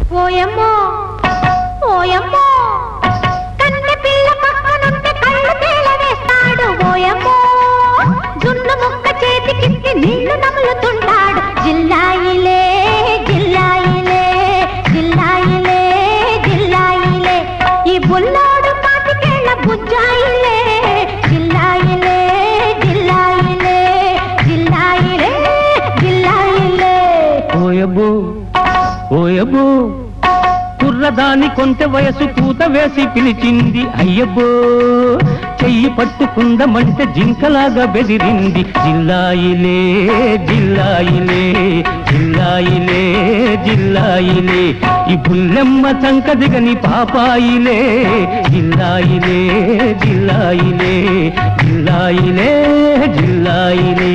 ఓయమ్మో ఓయమ్మో కన్నె పిల్ల పక్కనుంటే కళ్ళు తేలవేస్తాడు ఓయమ్మో జున్ను ముక్క చేతికిచ్చి నీళ్లు నములుతుంటాడు జిల్లాయిలే జిల్లాయిలే జిల్లాయిలే జిల్లాయిలే ఈ బుల్లోడు పాతికేళ్ల బుజ్జాయిలే జిల్లాయిలే జిల్లాయిలే జిల్లాయిలే జిల్లాయిలే ఓయబో ఓయబో కుర్రదాని కొంత వయసు కూత వేసి పిలిచింది అయ్యబ్బో చెయ్యి పట్టుకుందమంటే జింకలాగా బెదిరింది జిల్లాయిలే జిల్లాయిలే జిల్లాయిలే జిల్లాయిలే ఈ బుల్లెమ్మ చంక దిగని పాపాయిలే జిల్లాయిలే జిల్లాయిలే జిల్లాయిలే జిల్లాయిలే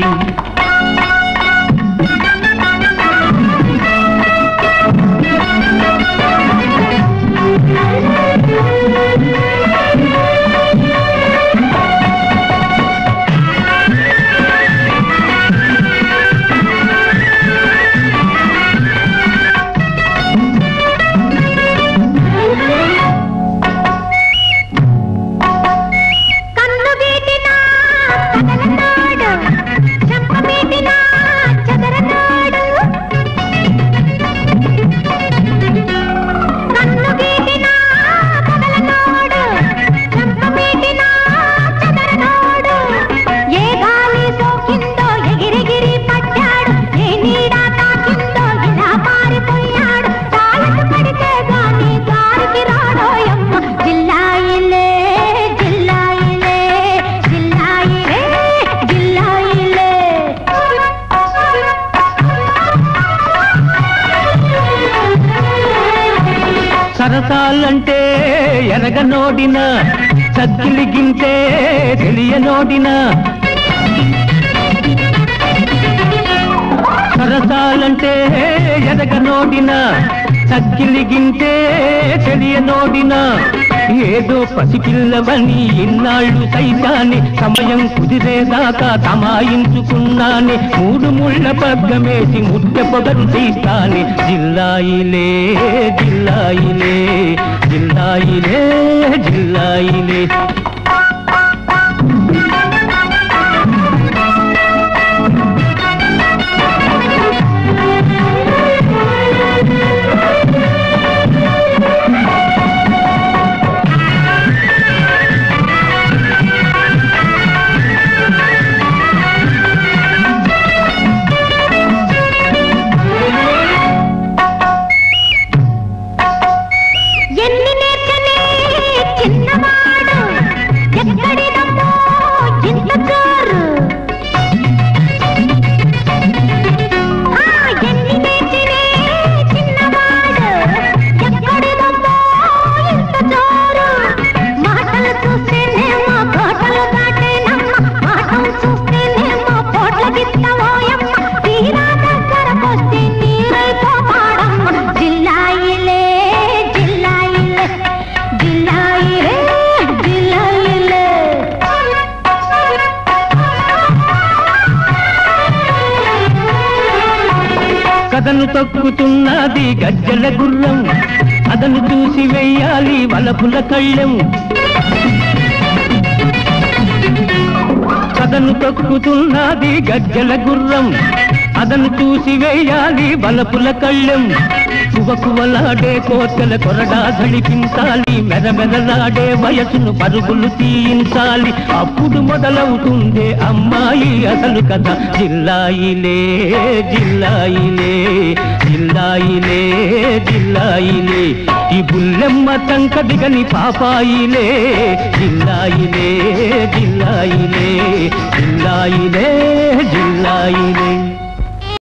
కన్ను వీటినా కదలనాడు చెంప వీటినా చెదరనాడు కన్ను వీటినా కదలనాడు చెంప వీటినా చెదరనాడు ఏ గాలి సోకిందో ఎగిరెగిరి పడ్డాడు ఏ నీడ తాకిందో ఇలా పారిపోయాడు తాళకు పడితే గాని దారికి రాడోయమ్మ జిల్లాయిలే జిల్లాయిలే జిల్లాయిలే జిల్లాయిలే సరసాలంటే ఎరగనోడిన చక్కిలిగింటే తెలియనోడిన సరసాలంటే ఎరగనోడిన చక్కిలిగింటే తెలియనోడిన ఏదో పసిపిల్లవని ఇన్నాళ్ళు సైతాన్ని సమయం కుదిరేదాకా తమాయించుకున్నాని మూడు ముళ్ళ పగ్గమేసి ముద్దె పొగరు తీస్తాని జిల్లాయిలే జిల్లాయిలే జిల్లాయిలే జిల్లాయిలే ఎన్ని నేర్చనే చిన్నవాడు ఎక్కడిదమ్మో ఇంత జోరు ఆ, ఎన్ని నేర్చనే చిన్నవాడు ఎక్కడిదమ్మో ఇంత జోరు మాటలు చూస్తేనేమో కోటలు దాటేనమ్మ మాటలు చూస్తేనేమో కోట్ల గిత్తవోయమ్మ తీరా దగ్గరకొస్తే నీరైపోతాడమ్మ జిల్లాయిలే జిల్లాయిలే జిల్లాయిలే జిల్లాయిలే కథను తొక్కుతున్నది గజ్జల గుర్రం అదను చూసి వెయ్యాలి వలపుల కళ్ళెం కథను తొక్కుతున్నది గజ్జల గుర్రం అదను చూసి వేయాలి వలపుల కళ్ళెం కువకువలాడే కోతల కొరడా ఝళిపించాలి మెరమెరలాడే వయసును పరుగులు తీయించాలి అప్పుడు మొదలవుతుందే అమ్మాయి అసలు కథ జిల్లాయిలే జిల్లాయిలే జిల్లాయిలే జిల్లాయిలే ఈ బుల్లెమ్మ తంక దిగని పాపాయిలే జిల్లాయిలే జిల్లాయిలే జిల్లాయిలే జిల్లాయిలే